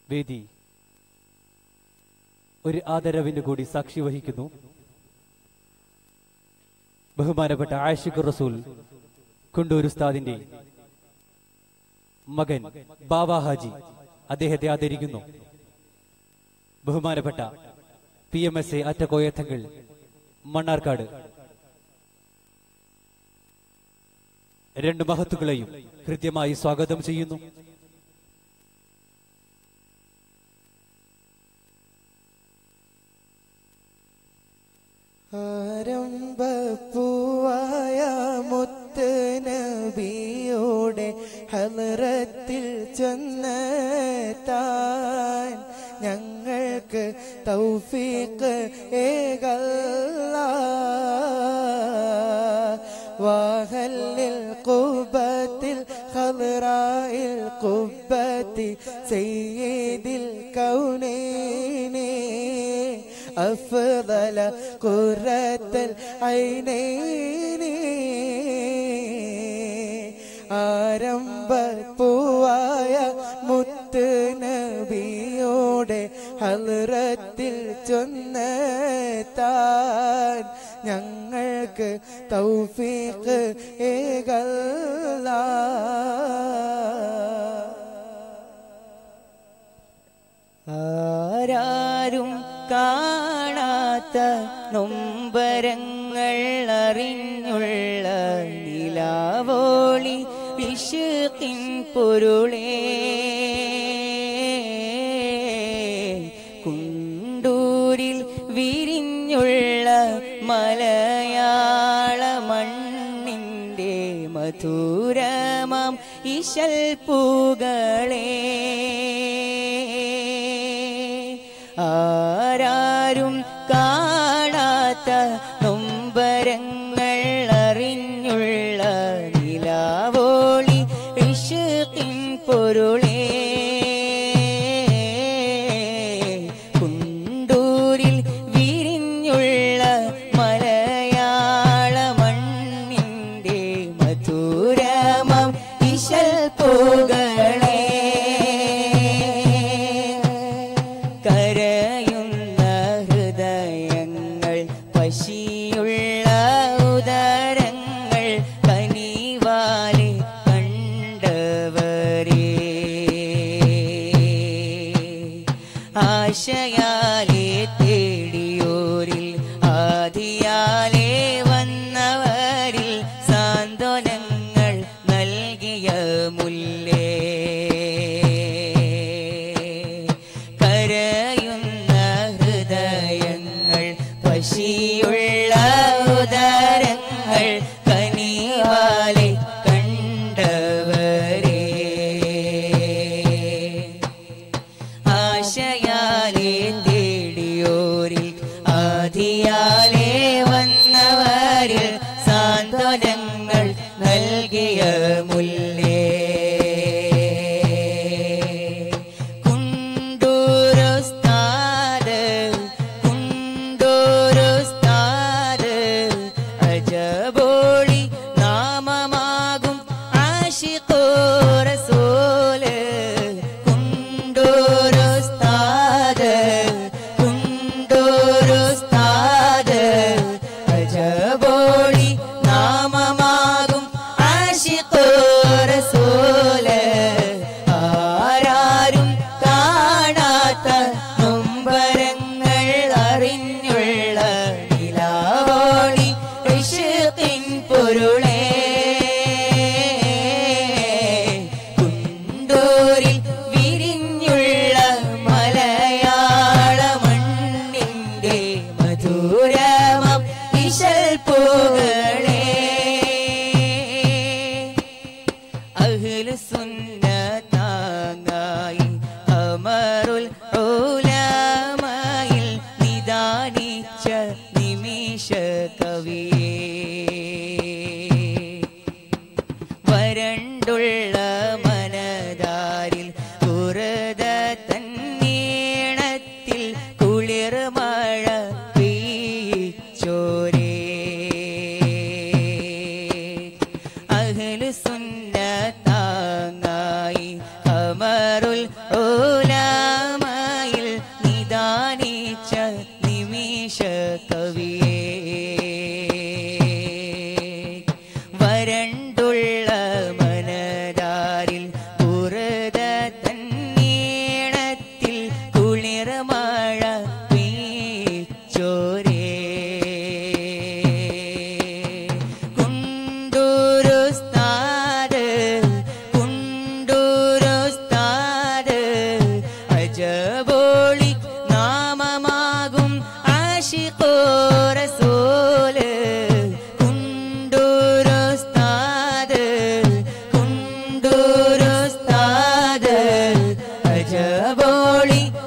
വേദി ഒരു ആദരവിന് കൂടി സാക്ഷി വഹിക്കുന്നു ബഹുമാനപ്പെട്ട ആഷിഖ് റസൂൽ കുണ്ടൂർ ഉസ്താദിന്റെ മകൻ ബാബ ഹാജി അദ്ദേഹത്തെ ആദരിക്കുന്നു ബഹുമാനപ്പെട്ട P M S A Attakoya Thangal Mannarkkad രണ്ട് മഹത്തുക്കളെയും ഹൃദ്യമായി സ്വാഗതം ചെയ്യുന്നു ആരംഭപ്പൂവായ മുത്ത് നബിയോടെ ഹലറത്തിൽ ചെന്നെത്താൻ ഞങ്ങൾക്ക് തൗഫീഖ് ഏകല്ല വാഹല്ലിൽ കുബത്തിൽ ഖലറായിൽ കുബത്തി സയ്യിദിൽ കൗനൈനി أفضل قرة العينين ആരംഭപ്പൂവായ മുത്ത് നബിയോടെ ഹലറത്തിൽ ചൊന്നെത്താൻ ഞങ്ങൾക്ക് തൗഫീഖ് ഏകല്ല ആരാരും കാണാത്ത നൊമ്പരങ്ങൾ അറിഞ്ഞുള്ള നിലാവോളി വിഷുക്കിൻ പൊരുളേ കുണ്ടൂരിൽ വിരിഞ്ഞുള്ള മലയാള മണ്ണിൻ്റെ മധുരമാം ഇശൽ പൂകളേ ആരാരും കാണാത്ത നൊമ്പരങ്ങൾ അറിഞ്ഞുള്ള നിലാവോളി ഇഷുക്കിൻ പൊരുളേ കുണ്ടൂരിൽ വിരിഞ്ഞുള്ള മലയാള മണ്ണിൻ്റെ മധുരമം ഇശൽ പൂകളേ കരയുന്ന ഹൃദയങ്ങൾ പശിയുള്ള ഉദരങ്ങൾ കനിവാലെ കണ്ടവരേ ആശയാലെ തേടിയോരിൽ ആദിയാലെ വന്നവരിൽ സാന്ത്വനങ്ങൾ നൽകിയ മുല്ലേ കരയുന്ന ഹൃദയങ്ങൾ പശിയുള്ള ഉദരങ്ങൾ കനിവാലെ കണ്ടവരേ ആശയാലെ തേടിയോരിൽ ആദിയാലെ വന്നവരിൽ സാന്ത്വനങ്ങൾ നൽകിയ മുല്ലേ കുണ്ടൂരുസ്താദ് കുണ്ടൂരുസ്താദ് അജബോളി നാമമാകും ആശിഖോ റസൂല് കുണ്ടൂരുസ്താദ് കുണ്ടൂരുസ്താദ് അജബോളി നാമമാകും ആശിഖോ റസൂല് ആരാരും കാണാത്ത നൊമ്പരങ്ങൾ അറിഞ്ഞുള്ള നിലാവോളി ഇഷ്കിൻ പൊരുളേ കുണ്ടൂരിൽ വിരിഞ്ഞുള്ള മലയാള മണ്ണിൻ്റെ മധുരമം ഇശൽ പൂകളേ അഹ്ലു സുന്നത്താങ്ങായി അമറുൽ ഉലമയിൽ നിദാനിച്ച നിമിഷ കവിയേ വരണ്ടുള്ള മനതാരിൽ കുറുത തന്നീണത്തിൽ കുളിർ മഴ പെയ്ച്ചോരേ അഹ്ലു സുന്നത്താങ്ങായി അമറുൽ ഉലമ അജബോളി നാമമാകും ആശിഖോ റസൂല് കുണ്ടൂരുസ്താദ് കുണ്ടൂരുസ്താദ് അജബോളി